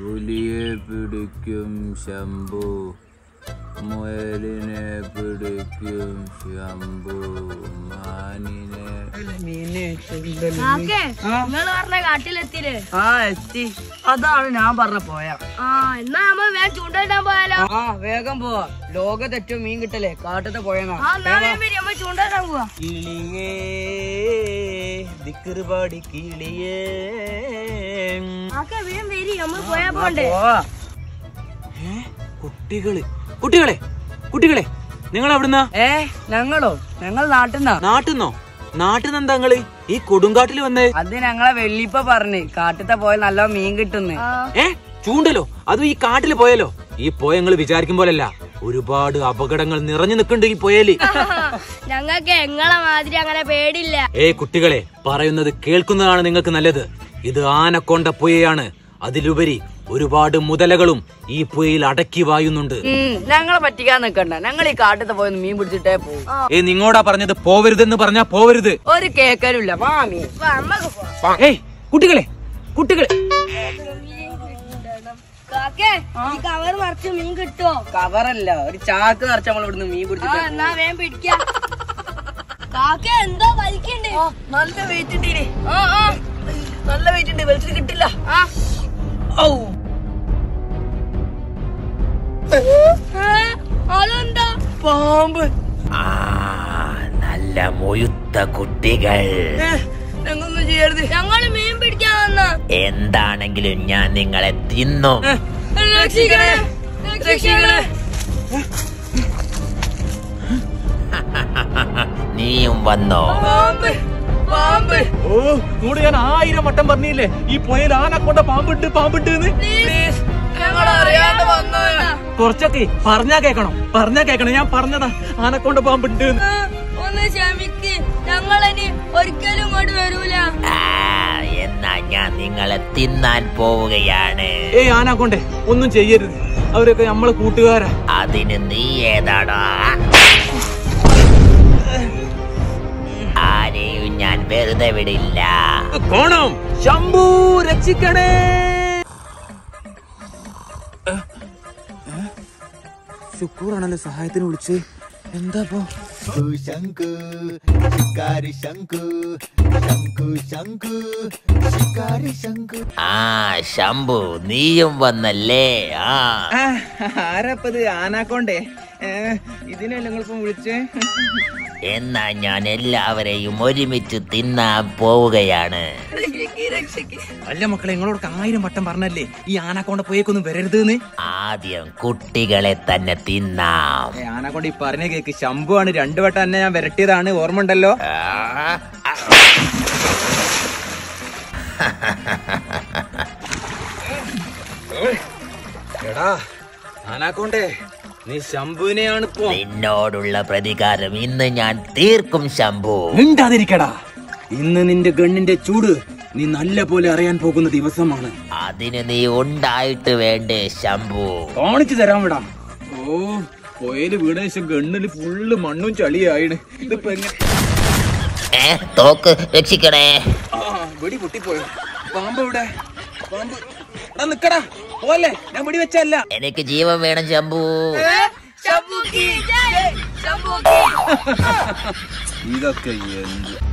പുലിയെ പിടിക്കും ശംഭു മുയലിനെ പിടിക്കും ശംഭു മാനിനെ കാക്കേ നിങ്ങൾ പറഞ്ഞ കാട്ടിലെത്തില്ലേ ആ എത്തി അതാണ് ഞാൻ പറഞ്ഞ പോയ ആ എന്നാ നമ്മ വേഗം ചൂണ്ടിടാൻ പോയാലോ ആ വേഗം പോവാ ലോകത്ത് ഏറ്റവും മീൻ കിട്ടല്ലേ കാട്ടത്തെ പോയെന്നാ ആ എന്നാ വേഗം വരി, നമ്മ ചൂണ്ടിടാൻ പോവാ കിളിയേ ദിക്കറുപാടി കിളിയേ കാക്കേ വേഗം വരി നമ്മൾ പോയാ പോണ്ടേ പോവാ ഏ? കുട്ടികള് കുട്ടികളെ കുട്ടികളെ നിങ്ങൾ എവിടുന്നാ ഏ ഞങ്ങളോ ഞങ്ങൾ നാട്ടിന്നാ നാട്ടിന്നോ നാട്ടിന്ന് എന്താ നിങ്ങള് ഈ കൊടുങ്കാട്ടിൽ വന്നേ അത് ഞങ്ങളെ വെള്ളിപ്പ പറഞ്ഞ് കാട്ടത്തെ പോയ നല്ല മീൻ കിട്ടുന്നു ആ ഏ ചൂണ്ടലോ അതും ഈ കാട്ടിൽ പോയാലോ ഈ പോയ നിങ്ങൾ വിചാരിക്കും പോലല്ല ഒരുപാട് അപകടങ്ങൾ നിറഞ്ഞു നിൽക്കുന്നുണ്ട് ഈ പോയാല് ഞങ്ങൾക്ക് എങ്ങളെ മാതിരി അങ്ങനെ പേടില്ല ഏ കുട്ടികളെ പറയുന്നത് കേൾക്കുന്നതാണ് നിങ്ങൾക്ക് നല്ലത് ഇത് ആനക്കൊണ്ട പുയയാണ് അതിലുപരി ഒരുപാട് മുതലകളും ഈ പുയയിൽ അടക്കി വായുന്നുണ്ട് ഉം, ഞങ്ങളെ പറ്റിക്കാൻ നിക്കണ്ട ഞങ്ങൾ ഈ കാട്ടത്തെ പോയി മീൻ പിടിച്ചിട്ടേ പോകും ഏ നിങ്ങളോടാ പറഞ്ഞത് പോവരുതെന്ന് പറഞ്ഞാ പോവരുത് ഒരു കേക്കരുമില്ല മാമി വാ, നമ്മക്ക് പോവാം ഏയ് കുട്ടികളെ കുട്ടികളെ കാക്കേ ഈ കവർ മറിച്ച് മീൻ കിട്ടുമോ കവറല്ല ഒരു ചാക്ക് നിറച്ച് നമ്മൾ ഇവിടുന്ന് മീൻ ആ പിടിച്ചിട്ട് എന്നാ വേഗം പിടിക്കാം കാക്കേ എന്തോ വലിക്കണ്ട് നല്ല വെയിറ്റ് ഉണ്ട് ആ ആ നല്ല വെയിറ്റ് ഉണ്ട് വലിച്ചിട്ട് കിട്ടില്ല ആ ഔ ഏ, അതെന്താ പാമ്പ് നല്ല മുയുത്ത കുട്ടികൾ ഞങ്ങളൊന്നും ചെയ്യരുത് ഞങ്ങള് മീൻ പിടിക്കാൻ വന്ന എന്താണെങ്കിലും ഞാൻ നിങ്ങളെ തിന്നും രക്ഷിക്കണേ രക്ഷിക്കണേ നീയും വന്നോ പാമ്പ് പാമ്പ് ഓ കൂടെ ഞാൻ ആയിരം വട്ടം പറഞ്ഞില്ലേ ഈ പുയൽ ആനക്കൊണ്ട പാമ്പിട്ട് പാമ്പിട്ട് പ്ലീസ് ഞങ്ങൾ അറിയാണ്ട് വന്നതാ കുറച്ചൊക്കെ പറഞ്ഞാ കേക്കണം പറഞ്ഞാ കേക്കണം ഞാൻ പറഞ്ഞതാ ആനക്കൊണ്ട പാമ്പിട്ട് ആ, ഒന്ന് ക്ഷമിക്ക് ഞങ്ങളിനി ഒരിക്കലും ഇങ്ങോട്ട് വരൂല ആ, എന്നാ ഞാൻ നിങ്ങളെ തിന്നാൻ പോവുകയാണ് ഏയ് ആനാക്കൊണ്ടേ ഒന്നും ചെയ്യരുത് അവരൊക്കെ നമ്മളെ കൂട്ടുകാരാ അതിന് നീ ഏതാടാ ആരെയും ഞാൻ വെറുതെ വിടില്ല കോണം ശംഭു രക്ഷിക്കണേ ശുക്കൂറാണല്ലോ സഹായത്തിന് വിളിച്ച് എന്താ ഇപ്പൊ ശംഖു ശിക്കാരി ശംഖു ശംഖു ശംഖു ശിക്കാരി ശംഖു ആ ശംഭു നീയും വന്നല്ലേ ആ ആരപ്പത് ആനാക്കൊണ്ടേ ഇതിനല്ലേ നിങ്ങളിപ്പം വിളിച്ചേ എന്നാ ഞാൻ എല്ലാവരെയും ഒരുമിച്ച് തിന്നാൻ പോവുകയാണ് അല്ല മക്കളെ നിങ്ങളോട് ആയിരം വട്ടം പറഞ്ഞല്ലേ ഈ ആനാക്കൊണ്ട പോയേക്കൊന്നും വരരുത് എന്ന് ആദ്യം കുട്ടികളെ തന്നെ തിന്നാം ആനാക്കൊണ്ട ഈ പറഞ്ഞ കേക്ക് ശംഭു ആണ് രണ്ടു വട്ടം എന്നെ ഞാൻ വരട്ടിയതാണ് ഓർമ്മ ഉണ്ടല്ലോ ആ, എടാ ആനാക്കൊണ്ടേ നീ ശംഭുവിനെയാണ് ഇപ്പോ നിന്നോടുള്ള പ്രതികാരം ഇന്ന് ഞാൻ തീർക്കും ശംഭു മിണ്ടാതിരിക്കടാ ഇന്ന് നിന്റെ ഗണ്ണിന്റെ ചൂട് നീ നല്ല പോലെ അറിയാൻ പോകുന്ന ദിവസമാണ് അതിന് നീ ഉണ്ടായിട്ട് വേണ്ടേ ശംഭു കാണിച്ചു തരാൻ വിടാ ഓ പോയല് വീണ ശേഷം ഗണ്ണില് ഫുള്ള് മണ്ണും ചളിയായിണ് ഇതിപ്പോ എങ്ങനെ ഏ തോക്ക് രക്ഷിക്കണേ ആ വെടി പൊട്ടിപ്പോയോ പാമ്പ് ഇവിടെ പാമ്പ് എടാ നിക്കടാ പോലെ ഞാൻ വെടി വെച്ചല്ല എനിക്ക് ജീവൻ വേണം ശംഭു ശംഭുക്കി ജയ് ശംഭുക്കി ഇതൊക്കെ എന്ത്